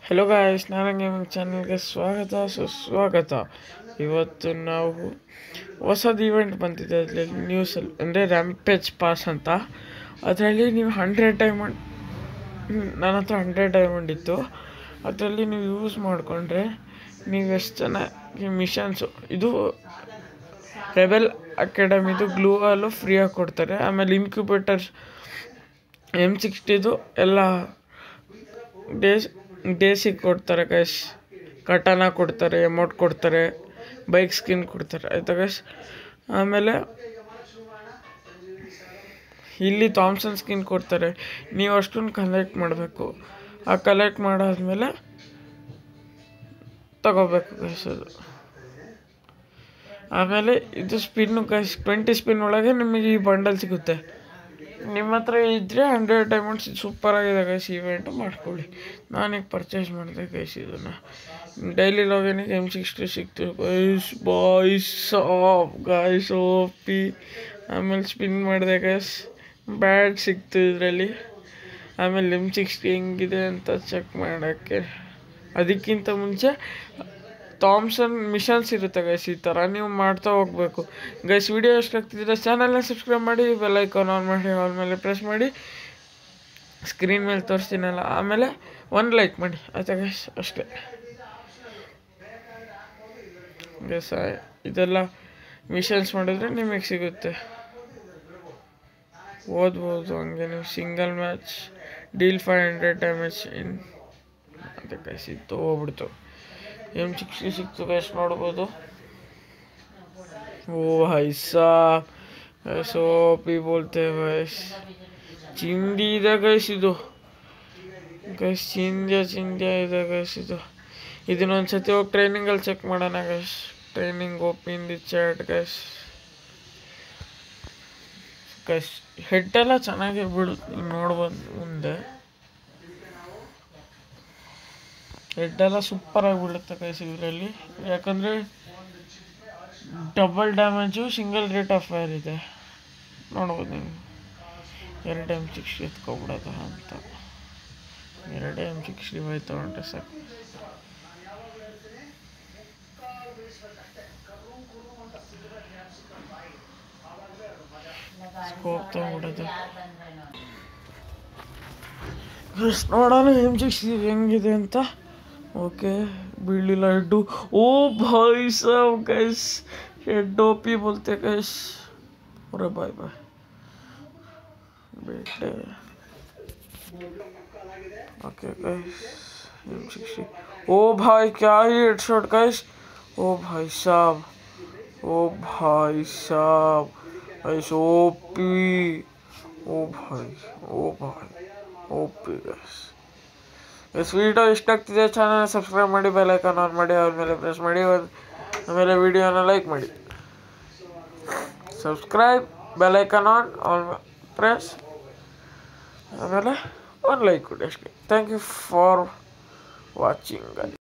hello guys ನಾನು gaming ಚಾನಲ್ಗೆ ಸ್ವಾಗತ ಸುಸ್ವಾಗತ ಇವತ್ತು ನಾವು ಹೊಸದು ಇವೆಂಟ್ ಬಂದಿದೆ ಅದರಲ್ಲಿ ನ್ಯೂಸಲ್ಲಿ ಅಂದರೆ ರ್ಯಾಂಪೇಜ್ ಪಾಸ್ ಅಂತ ಅದರಲ್ಲಿ ನೀವು ಹಂಡ್ರೆಡ್ ಡೈಮಂಡ್ ನನ್ನ ಹತ್ರ ಹಂಡ್ರೆಡ್ ಡೈಮಂಡ್ ಇತ್ತು ಅದರಲ್ಲಿ ನೀವು ಯೂಸ್ ಮಾಡಿಕೊಂಡ್ರೆ ನೀವು ಎಷ್ಟು ಜನ ಈ ಮಿಷನ್ಸು ಇದು ರೆಬೆಲ್ ಅಕಾಡೆಮಿದು ಗ್ಲೂ ಅಲ್ಲೂ ಫ್ರೀಯಾಗಿ ಕೊಡ್ತಾರೆ ಆಮೇಲೆ ಇನ್ಕ್ಯುಬೇಟರ್ಸ್ ಎಮ್ ಸಿಕ್ಸ್ಟಿದು ಎಲ್ಲ ಡೇಸ್ ಡೇಸಿಗೆ ಕೊಡ್ತಾರೆ ಗೈಸ್ ಕಟಾನ ಕೊಡ್ತಾರೆ ಎಮೌಂಟ್ ಕೊಡ್ತಾರೆ ಬೈಕ್ ಸ್ಕಿನ್ ಕೊಡ್ತಾರೆ ಆಯ್ತಾ ಗೈಸ್ ಆಮೇಲೆ ಇಲ್ಲಿ ಥಾಮ್ಸನ್ ಸ್ಕಿನ್ ಕೊಡ್ತಾರೆ ನೀವು ಅಷ್ಟನ್ನು ಕಲೆಕ್ಟ್ ಮಾಡಬೇಕು ಆ ಕಲೆಕ್ಟ್ ಮಾಡಾದ್ಮೇಲೆ ತಗೋಬೇಕು ಗೈಸ್ ಅದು ಆಮೇಲೆ ಇದು ಸ್ಪಿನ್ನು ಗೈಸ್ ಟ್ವೆಂಟಿ ಸ್ಪಿನ್ ಒಳಗೆ ನಿಮಗೆ ಈ ಬಂಡಲ್ ಸಿಗುತ್ತೆ ನಿಮ್ಮ ಹತ್ರ ಇದ್ದರೆ ಹಂಡ್ರೆಡ್ ಡೈಮಂಡ್ಸ್ ಸೂಪರ್ ಆಗಿದೆ ಗೈಸ್ ಇವೆಂಟ್ ಮಾಡ್ಕೊಳ್ಳಿ ನಾನೀಗ ಪರ್ಚೇಸ್ ಮಾಡಿದೆ ಗೈಸ್ ಇದನ್ನು ಡೈಲಿ ಲಾಗಿನಿಗೆ ಎಮ್ ಸಿಕ್ಸ್ಟಿ ಸಿಕ್ತು guys boys of guys OP ಆಮೇಲೆ ಸ್ಪಿನ್ ಮಾಡಿದೆ ಗೈಸ್ ಬ್ಯಾಡ್ ಸಿಕ್ತು ಇದರಲ್ಲಿ ಆಮೇಲೆ ಎಮ್ ಸಿಕ್ಸ್ಟಿ ಹೆಂಗಿದೆ ಅಂತ ಚೆಕ್ ಮಾಡೋಕ್ಕೆ ಅದಕ್ಕಿಂತ ಮುಂಚೆ ಥಾಮ್ಸನ್ ಮಿಷನ್ಸ್ ಇರುತ್ತೆ ಗೈಸ್ ಈ ಥರ ನೀವು ಮಾಡ್ತಾ ಹೋಗಬೇಕು ಗೈಸ್ ವಿಡಿಯೋ ಇಷ್ಟ ಆಗ್ತಿದ್ರೆ ಚಾನಲ್ನ ಸಬ್ಸ್ಕ್ರೈಬ್ ಮಾಡಿ ಬೆಲ್ ಐಕಾನ್ ಆನ್ ಮಾಡಿ ಆಲ್ ಮೇಲೆ ಪ್ರೆಸ್ ಮಾಡಿ ಸ್ಕ್ರೀನ್ ಮೇಲೆ ತೋರಿಸ್ತೀನಲ್ಲ ಆಮೇಲೆ ಒಂದು ಲೈಕ್ ಮಾಡಿ ಆಯ್ತಾ ಗೈಸ್ ಅಷ್ಟೇ ಗೈಸ್ ಇದೆಲ್ಲ ಮಿಷನ್ಸ್ ಮಾಡಿದ್ರೆ ನಿಮಗೆ ಸಿಗುತ್ತೆ ಓದ್ಬೋದು ಹಂಗೆ ನೀವು single match deal five hundred damage in ಅದೇ ಗೈಸ್ ಇದು ತೊಗೊಬಿಡ್ತು ಎಮ್ ಸಿಕ್ಸ್ಟಿ ಸಿಕ್ತು ಗೈಸ್ ನೋಡ್ಬೋದು ಓ भाई साहब ऐसो भी बोलते हैं गैस ಚಿಂದಿ ಇದೆ ಗೈಸ್ ಇದು ಗೈಸ್ ಚಿಂದ್ಯ ಚಿಂದ್ಯ ಇದೆ ಗೈಸ್ ಇದು ಇದನ್ನೊಂದು ಸತಿ ಹೋಗಿ ಟ್ರೈನಿಂಗಲ್ಲಿ ಚೆಕ್ ಮಾಡೋಣ guys training open the chat guys guys head ಎಲ್ಲ ಚೆನ್ನಾಗಿ ಬಿಡುತ್ತೆ ನೀವು ನೋಡ್ಬೋದು ಮುಂದೆ ಹೆಡ್ ಎಲ್ಲ ಸೂಪರಾಗಿ ಬೀಳುತ್ತೆ ಗೈಸ್ ಇದರಲ್ಲಿ ಯಾಕಂದರೆ double damage single rate of fire ಇದೆ ನೋಡ್ಬೋದು ನೀವು ಎರಡು ಎಮ್ ಸಿಕ್ಸ್ಟಿ ಎತ್ಕೊಬಿಡೋದು ಅಂತ ಎರಡೇ ಎಮ್ ಸಿಕ್ಸ್ಟಿ ಫೈವ್ ತೊಗೊಂಡ್ರೆ ಸಾಕು ಸ್ಕೋಪ್ ತೊಗೊಂಬಿಡೋದು ಎಷ್ಟು ನೋಡೋಣ ಎಮ್ ಸಿಕ್ಸ್ಟಿ ಹೆಂಗಿದೆ ಅಂತ ಓಕೆ ಬೀಳಿಲ್ಲ ಹೆಡ್ಡು ಓ ಭಾಯ್ ಸಾಬ್ ಗೈಸ್ ಹೆಡ್ ಓಪಿ ಬೋಲ್ತೆ ಗೈಸ್ अरे बाय बाय बेटे ओके गाइस ओ भाई क्या ही हेडशॉट गाइस ओ भाई साहब ओ भाई साहब गाइस ओपी ओ भाई ओ भाई ओपी गाइस ಎಸ್ ವಿಡಿಯೋ ಇಷ್ಟ ಆಗ್ತಿದೆ ಚಾನಲ್ ಸಬ್ಸ್ಕ್ರೈಬ್ ಮಾಡಿ ಬೆಲ್ ಐಕಾನ್ ಆನ್ ಮಾಡಿ ಅವ್ರ ಮೇಲೆ ಪ್ರೆಸ್ ಮಾಡಿ ಆಮೇಲೆ ವಿಡಿಯೋನ ಲೈಕ್ ಮಾಡಿ subscribe bell icon on all press ಆಮೇಲೆ ಒಂದು ಲೈಕ್ ಕೊಡಿ ಅಷ್ಟೇ ಥ್ಯಾಂಕ್ ಯು ಫಾರ್ ವಾಚಿಂಗ್